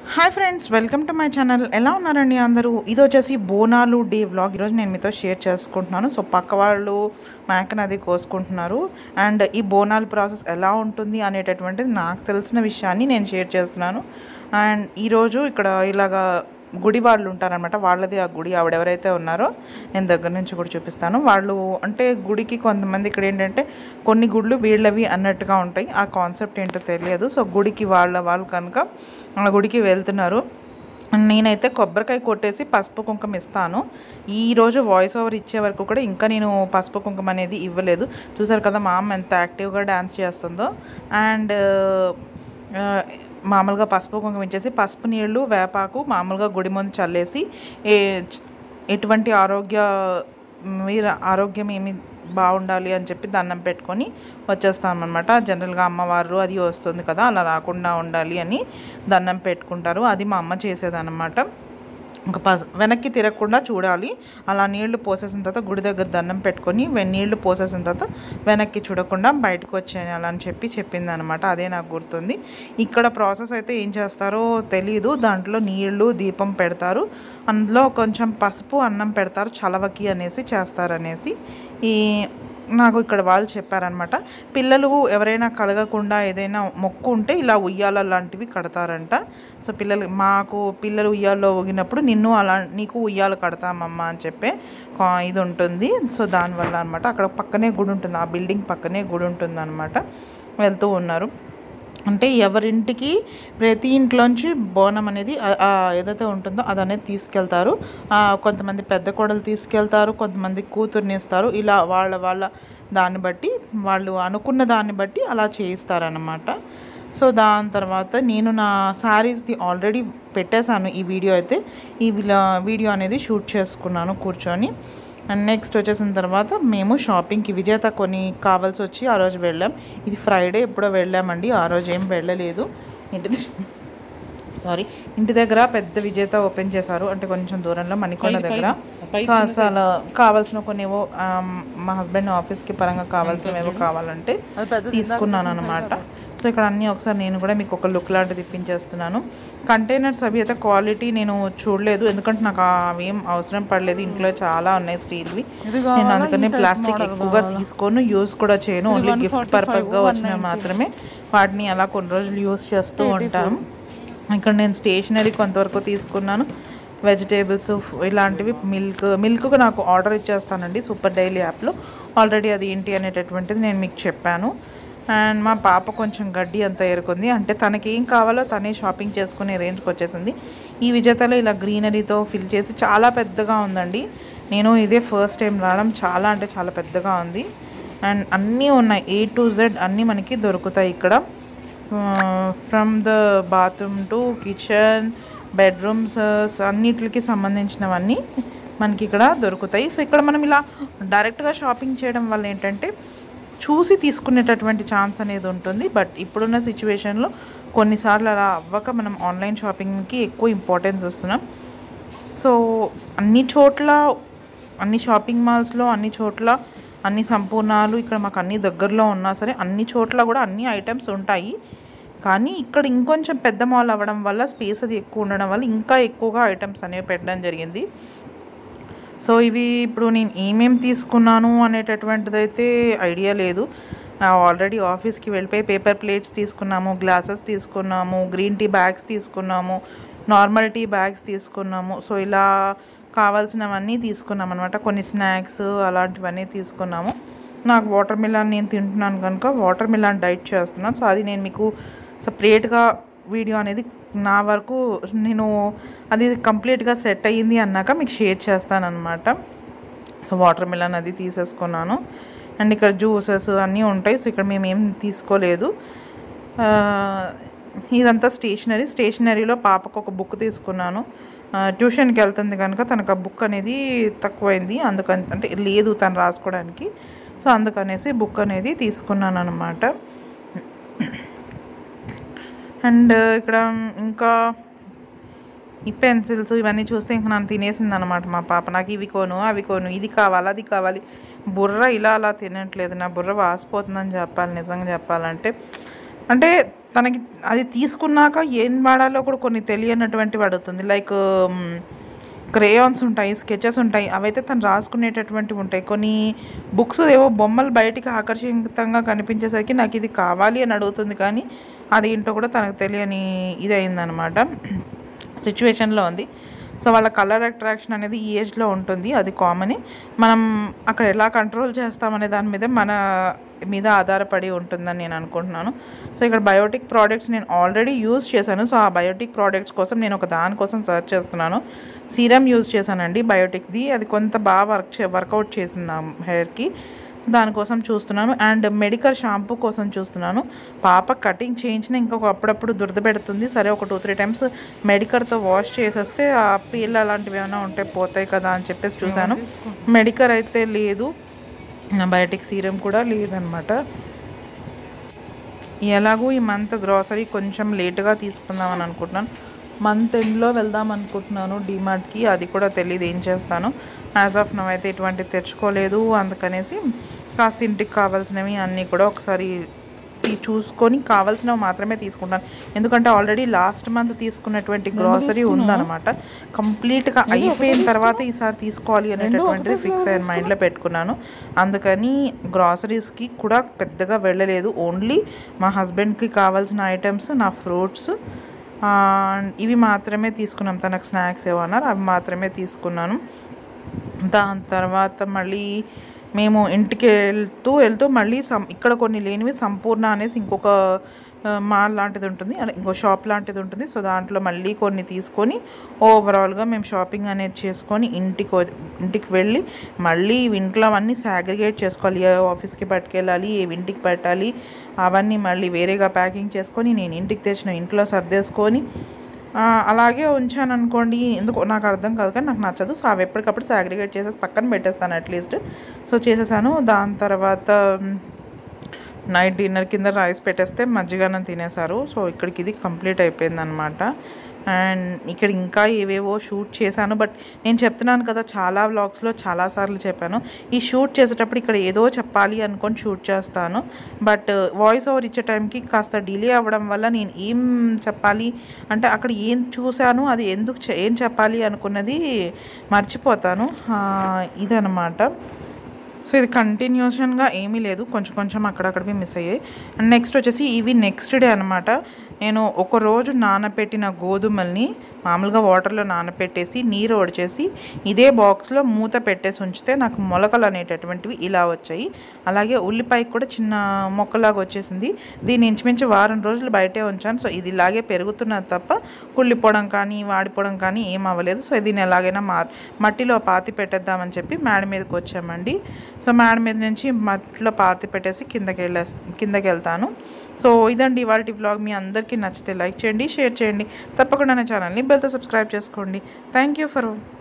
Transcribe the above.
hi friends welcome to my channel ఎలా ఉన్నారండి అందరూ ఇది వచ్చేసి బోనాలు డే వ్లాగ్ ఈరోజు నేను మీతో షేర్ చేసుకుంటున్నాను సో పక్క వాళ్ళు మేకను అది కోసుకుంటున్నారు అండ్ ఈ బోనాల ప్రాసెస్ ఎలా ఉంటుంది అనేటటువంటిది నాకు తెలిసిన విషయాన్ని నేను షేర్ చేస్తున్నాను అండ్ ఈరోజు ఇక్కడ ఇలాగా గుడి వాళ్ళు ఉంటారనమాట వాళ్ళది ఆ గుడి ఆవిడ ఎవరైతే ఉన్నారో నేను దగ్గర నుంచి కూడా చూపిస్తాను వాళ్ళు అంటే గుడికి కొంతమంది ఇక్కడ ఏంటంటే కొన్ని గుళ్ళు వీళ్ళవి అన్నట్టుగా ఉంటాయి ఆ కాన్సెప్ట్ ఏంటో తెలియదు సో గుడికి వాళ్ళ వాళ్ళు కనుక ఆ గుడికి వెళ్తున్నారు నేనైతే కొబ్బరికాయ కొట్టేసి పసుపు కుంకుమ ఇస్తాను ఈ రోజు వాయిస్ ఓవర్ ఇచ్చే వరకు కూడా ఇంకా నేను పసుపు కుంకుమ అనేది ఇవ్వలేదు చూసారు కదా మా అమ్మ ఎంత యాక్టివ్గా డ్యాన్స్ చేస్తుందో అండ్ ఆ, మామూలుగా పసుపు కుంకుమ ఇచ్చేసి పసుపు నీళ్ళు వేపాకు మామూలుగా గుడి ముందు చల్లేసి ఏ ఎటువంటి ఆరోగ్య మీరు ఆరోగ్యం ఏమి బాగుండాలి అని చెప్పి దండం పెట్టుకొని వచ్చేస్తాం అనమాట జనరల్గా అమ్మవారు అది వస్తుంది కదా అలా రాకుండా ఉండాలి అని దండం పెట్టుకుంటారు అది మా అమ్మ చేసేదన్నమాట ఇంకా పస్ వెనక్కి తిరగకుండా చూడాలి అలా నీళ్లు పోసేసిన తర్వాత గుడి దగ్గర దండం పెట్టుకొని వె- నీళ్లు పోసేసిన తర్వాత వెనక్కి చూడకుండా బయటకు వచ్చేయాలి అని చెప్పి చెప్పింది అనమాట అదే నాకు గుర్తుంది ఇక్కడ ప్రాసెస్ అయితే ఏం చేస్తారో తెలియదు దాంట్లో నీళ్లు దీపం పెడతారు అందులో కొంచెం పసుపు అన్నం పెడతారు చలవకి అనేసి చేస్తారనేసి ఈ నాకు ఇక్కడ వాళ్ళు చెప్పారనమాట పిల్లలు ఎవరైనా కలగకుండా ఏదైనా మొక్కు ఉంటే ఇలా ఉయ్యాల లాంటివి కడతారంట సో పిల్లలు మాకు పిల్లలు ఉయ్యాల్లో ఊగినప్పుడు నిన్ను అలా నీకు ఉయ్యాలు కడతామమ్మా అని చెప్పే కా- ఇది ఉంటుంది సో దానివల్ల అనమాట అక్కడ పక్కనే గుడి ఉంటుంది ఆ బిల్డింగ్ పక్కనే గుడి ఉంటుంది అనమాట వెళ్తూ ఉన్నారు అంటే ఎవరింటికి ప్రతి ఇంట్లోంచి బోనం అనేది ఆ- ఆ ఏదైతే ఉంటుందో అది అనేది తీసుకెళ్తారు ఆ, కొంతమంది పెద్ద కోడలు తీసుకెళ్తారు కొంతమంది కూతుర్ని ఇస్తారు ఇలా వాళ్ళ వాళ్ళ దాన్ని బట్టి వాళ్ళు అనుకున్న దాన్ని బట్టి అలా చేయిస్తారనమాట సో దాని తర్వాత నేను నా శారీస్ది ఆల్రెడీ పెట్టేశాను ఈ వీడియో అయితే ఈ విలా- వీడియో అనేది షూట్ చేసుకున్నాను కూర్చొని అండ్ నెక్స్ట్ వచ్చేసిన తర్వాత మేము షాపింగ్కి విజేత కొన్ని కావాల్సి వచ్చి ఆ రోజు వెళ్ళాం ఇది ఫ్రైడే ఎప్పుడో వెళ్ళామండి ఆ రోజు ఏం వెళ్ళలేదు ఇంటి సారీ ఇంటి దగ్గర పెద్ద విజేత ఓపెన్ చేశారు అంటే కొంచెం దూరంలో మణికొండ దగ్గర సో అసలు కావాల్సిన కొన్ని ఏవో ఆమ్, మా హస్బెండ్ ఆఫీస్కి పరంగా కావాల్సినవి ఏవో కావాలంటే తీసుకున్నాను అనమాట సో ఇక్కడ అన్నీ ఒకసారి నేను కూడా మీకు ఒక లుక్ లాంటిది ఇప్పించేస్తున్నాను కంటైనర్స్ అవి అయితే క్వాలిటీ నేను చూడలేదు ఎందుకంటే నాకు అవి ఏం అవసరం పడలేదు ఇంట్లో చాలా ఉన్నాయి స్టీల్వి నేను అందుకనే ప్లాస్టిక్ ఎక్కువగా తీసుకోను యూస్ కూడా చేయను ఓన్లీ గిఫ్ట్ పర్పస్గా వచ్చినవి మాత్రమే వాటిని అలా కొన్ని రోజులు యూస్ చేస్తూ ఉంటాను ఇక్కడ నేను స్టేషనరీ కొంతవరకు తీసుకున్నాను వెజిటేబుల్స్ ఇలాంటివి మిల్క్ మిల్క్ నాకు ఆర్డర్ ఇచ్చేస్తానండి సూపర్ డైలీ యాప్లో ఆల్రెడీ అది ఏంటి అనేటటువంటిది నేను మీకు చెప్పాను అండ్ మా పాప కొంచెం గడ్డి అంతా ఎరుకుంది అంటే తనకి ఏం కావాలో తనే షాపింగ్ చేసుకునే రేంజ్కి వచ్చేసింది ఈ విజేతలో ఇలా గ్రీనరీతో ఫిల్ చేసి చాలా పెద్దగా ఉందండి నేను ఇదే ఫస్ట్ టైం రావడం చాలా అంటే చాలా పెద్దగా ఉంది అండ్ అన్నీ ఉన్నాయి ఏ టు జెడ్ అన్నీ మనకి దొరుకుతాయి ఇక్కడ from the bathroom to kitchen bedrooms అన్నిటికి సంబంధించినవన్నీ మనకి ఇక్కడ దొరుకుతాయి సో ఇక్కడ మనం ఇలా డైరెక్ట్గా షాపింగ్ చేయడం వల్ల ఏంటంటే చూసి తీసుకునేటటువంటి ఛాన్స్ అనేది ఉంటుంది బట్ ఇప్పుడున్న సిచ్యువేషన్లో కొన్నిసార్లు అలా అవ్వక మనం ఆన్లైన్ షాపింగ్కి ఎక్కువ ఇంపార్టెన్స్ ఇస్తున్నాం సో అన్ని చోట్ల అన్ని షాపింగ్ మాల్స్లో అన్ని చోట్ల అన్ని సంపూర్ణాలు ఇక్కడ మాకు అన్ని దగ్గరలో ఉన్నా సరే అన్ని చోట్ల కూడా అన్ని ఐటమ్స్ ఉంటాయి కానీ ఇక్కడ ఇంకొంచెం పెద్ద మాల్ అవ్వడం వల్ల స్పేస్ అది ఎక్కువ ఉండడం వల్ల ఇంకా ఎక్కువగా ఐటమ్స్ అనేవి పెట్టడం జరిగింది సో ఇవి ఇప్పుడు నేను ఏమేమి తీసుకున్నాను అనేటటువంటిది అయితే ఐడియా లేదు ఆల్రెడీ ఆఫీస్కి వెళ్ళిపోయి పేపర్ ప్లేట్స్ తీసుకున్నాము గ్లాసెస్ తీసుకున్నాము గ్రీన్ టీ బ్యాగ్స్ తీసుకున్నాము నార్మల్ టీ బ్యాగ్స్ తీసుకున్నాము సో ఇలా కావాల్సినవన్నీ తీసుకున్నాం అనమాట కొన్ని స్నాక్స్ అలాంటివన్నీ తీసుకున్నాము నాకు వాటర్ మిలాన్ నేను తింటున్నాను కనుక వాటర్ మిలాన్ డైట్ చేస్తున్నాను సో అది నేను మీకు సపరేట్గా వీడియో అనేది నా వరకు నేను అది కంప్లీట్గా సెట్ అయ్యింది అన్నాక మీకు షేర్ చేస్తానన్నమాట సో వాటర్ మిలన్ అది తీసేసుకున్నాను అండ్ ఇక్కడ జ్యూసెస్ అన్నీ ఉంటాయి సో ఇక్కడ మేము ఏం తీసుకోలేదు ఆ, ఇదంతా స్టేషనరీ స్టేషనరీలో పాపకు ఒక బుక్ తీసుకున్నాను ఆ, ట్యూషన్కి వెళ్తుంది కనుక తనకు ఆ బుక్ అనేది తక్కువైంది అందుకని అంటే లేదు తను రాసుకోవడానికి సో అందుకనేసి బుక్ అనేది తీసుకున్నాను అనమాట అండ్ ఇక్కడ ఇంకా ఈ పెన్సిల్స్ ఇవన్నీ చూస్తే ఇంకా నన్ను తినేసింది అనమాట మా పాప నాకు ఇవి కోను అవి కోను ఇది కావాలి అది కావాలి బుర్ర ఇలా అలా తినట్లేదు నా బుర్ర వాసిపోతుందని చెప్పాలి నిజంగా చెప్పాలంటే అంటే తనకి అది తీసుకున్నాక ఏం వాడాలో కూడా కొన్ని తెలియనటువంటివి అడుగుతుంది లైక్ క్రేయాన్స్ ఉంటాయి స్కెచెస్ ఉంటాయి అవైతే తను రాసుకునేటటువంటివి ఉంటాయి కొన్ని బుక్స్ ఏవో బొమ్మలు బయటికి ఆకర్షితంగా కనిపించేసరికి నాకు ఇది కావాలి అని అడుగుతుంది కానీ అది ఏంటో కూడా తనకు తెలియని ఇది అయిందనమాట సిచ్యువేషన్లో ఉంది సో వాళ్ళ కలర్ అట్రాక్షన్ అనేది ఈ ఏజ్లో ఉంటుంది అది కామన్ మనం అక్కడ ఎలా కంట్రోల్ చేస్తామనే దాని మీద మన మీద ఆధారపడి ఉంటుందని నేను అనుకుంటున్నాను సో ఇక్కడ బయోటిక్ ప్రోడక్ట్స్ నేను ఆల్రెడీ యూజ్ చేశాను సో ఆ బయోటిక్ ప్రోడక్ట్స్ కోసం నేను ఒక దానికోసం సర్చ్ చేస్తున్నాను సీరం యూజ్ చేశానండి బయోటిక్ది అది కొంత బాగా వర్క్ చే వర్కౌట్ చేసింది నా హెయిర్కి దానికోసం చూస్తున్నాను అండ్ మెడికల్ షాంపూ కోసం చూస్తున్నాను పాప కటింగ్ చేయించిన ఇంకొక అప్పుడప్పుడు దురద పెడుతుంది సరే ఒక టూ త్రీ టైమ్స్ మెడికర్తో వాష్ చేసేస్తే ఆ పీల్ అలాంటివి ఏమైనా ఉంటే పోతాయి కదా అని చెప్పేసి చూశాను మెడికర్ అయితే లేదు బయోటిక్ సీరం కూడా లేదనమాట ఎలాగో ఈ మంత్ గ్రాసరీ కొంచెం లేట్గా తీసుకుందామని అనుకుంటున్నాను మంత్ ఎండ్లో వెళ్దాం అనుకుంటున్నాను డిమార్ట్కి అది కూడా తెలియదు ఏం చేస్తాను యాజ్ ఆఫ్ నవ్ అయితే ఇటువంటి తెచ్చుకోలేదు అందుకనేసి కాస్త ఇంటికి కావాల్సినవి అన్నీ కూడా ఒకసారి తీ- చూసుకొని కావాల్సినవి మాత్రమే తీసుకుంటాను ఎందుకంటే ఆల్రెడీ లాస్ట్ మంత్ తీసుకున్నటువంటి గ్రాసరీ ఉందన్నమాట కంప్లీట్గా అయిపోయిన తర్వాత ఈసారి తీసుకోవాలి అనేటటువంటిది ఫిక్స్ అయ్యాను మైండ్లో పెట్టుకున్నాను అందుకని గ్రాసరీస్కి కూడా పెద్దగా వెళ్ళలేదు ఓన్లీ మా హస్బెండ్కి కావాల్సిన ఐటమ్స్ నా ఫ్రూట్స్ ఇవి మాత్రమే తీసుకున్నాం తనకు స్నాక్స్ ఏమన్నారు అవి మాత్రమే తీసుకున్నాను దాని తర్వాత మళ్ళీ మేము ఇంటికి వెళ్తూ వెళ్తూ మళ్ళీ సం ఇక్కడ కొన్ని లేనివి సంపూర్ణ అనేసి ఇంకొక ఆ, మాల్ లాంటిది ఉంటుంది అలా ఇంకో షాప్ లాంటిది ఉంటుంది సో దాంట్లో మళ్ళీ కొన్ని తీసుకొని ఓవరాల్గా మేము షాపింగ్ అనేది చేసుకొని ఇంటికి వ- ఇంటికి వెళ్ళి మళ్ళీ ఇంట్లో అవన్నీ సాగ్రిగేట్ చేసుకోవాలి ఏ ఆఫీస్కి పట్టుకెళ్ళాలి ఏ ఇంటికి పెట్టాలి అవన్నీ మళ్ళీ వేరేగా ప్యాకింగ్ చేసుకొని నేను ఇంటికి తెచ్చిన ఇంట్లో సర్దేసుకొని ఆ, అలాగే ఉంచాను అనుకోండి ఎందుకు నాకు అర్థం కాదు కానీ నాకు నచ్చదు సో అవి ఎప్పటికప్పుడు సాగ్రిగేట్ చేసేసి పక్కన పెట్టేస్తాను అట్లీస్ట్ సో చేసేసాను దాని తర్వాత మ్, నైట్ డిన్నర్ కింద రైస్ పెట్టేస్తే మజ్జిగన్నం తినేశారు సో ఇక్కడికి ఇది కంప్లీట్ అయిపోయింది అనమాట అండ్ ఇక్కడ ఇంకా ఏవేవో షూట్ చేశాను బట్ నేను చెప్తున్నాను కదా చాలా వ్లాగ్స్లో చాలాసార్లు చెప్పాను ఈ షూట్ చేసేటప్పుడు ఇక్కడ ఏదో చెప్పాలి అనుకొని షూట్ చేస్తాను బట్ వాయిస్ ఓవర్ ఇచ్చే టైంకి కాస్త డిలే అవ్వడం వల్ల నేను ఏం చెప్పాలి అంటే అక్కడ ఏం చూశాను అది ఎందుకు చె- ఏం చెప్పాలి అనుకున్నది మర్చిపోతాను ఆ, ఇదనమాట సో ఇది కంటిన్యూషన్గా ఏమీ లేదు కొంచెం కొంచెం అక్కడక్కడవి మిస్ అయ్యాయి అండ్ నెక్స్ట్ వచ్చేసి ఇవి నెక్స్ట్ డే అనమాట నేను ఒక రోజు నానబెట్టిన గోధుమల్ని మామూలుగా వాటర్లో నానబెట్టేసి నీరు వడిచేసి ఇదే బాక్స్లో మూత పెట్టేసి ఉంచితే నాకు మొలకలు అనేటటువంటివి ఇలా వచ్చాయి అలాగే ఉల్లిపాయ కూడా చిన్న మొక్కలాగా వచ్చేసింది దీన్ని ఇంచుమించు వారం రోజులు బయటే ఉంచాను సో ఇది ఇలాగే పెరుగుతున్నది తప్ప కుళ్ళిపోవడం కానీ వాడిపోవడం కానీ ఏం అవ్వలేదు సో దీన్ని ఎలాగైనా మా మట్టిలో పాతి పెట్టేద్దామని చెప్పి మేడ మీదకి వచ్చామండి సో మేడ మీద నుంచి మట్టిలో పాతి పెట్టేసి కిందకి వెళ్ళే కిందకి వెళ్తాను సో ఇదండి ఇవాళ బ్లాగ్ మీ అందరికీ నచ్చితే లైక్ చేయండి షేర్ చేయండి తప్పకుండా నా ఛానల్ని బెల్తో సబ్స్క్రైబ్ చేసుకోండి థ్యాంక్ యూ ఫర్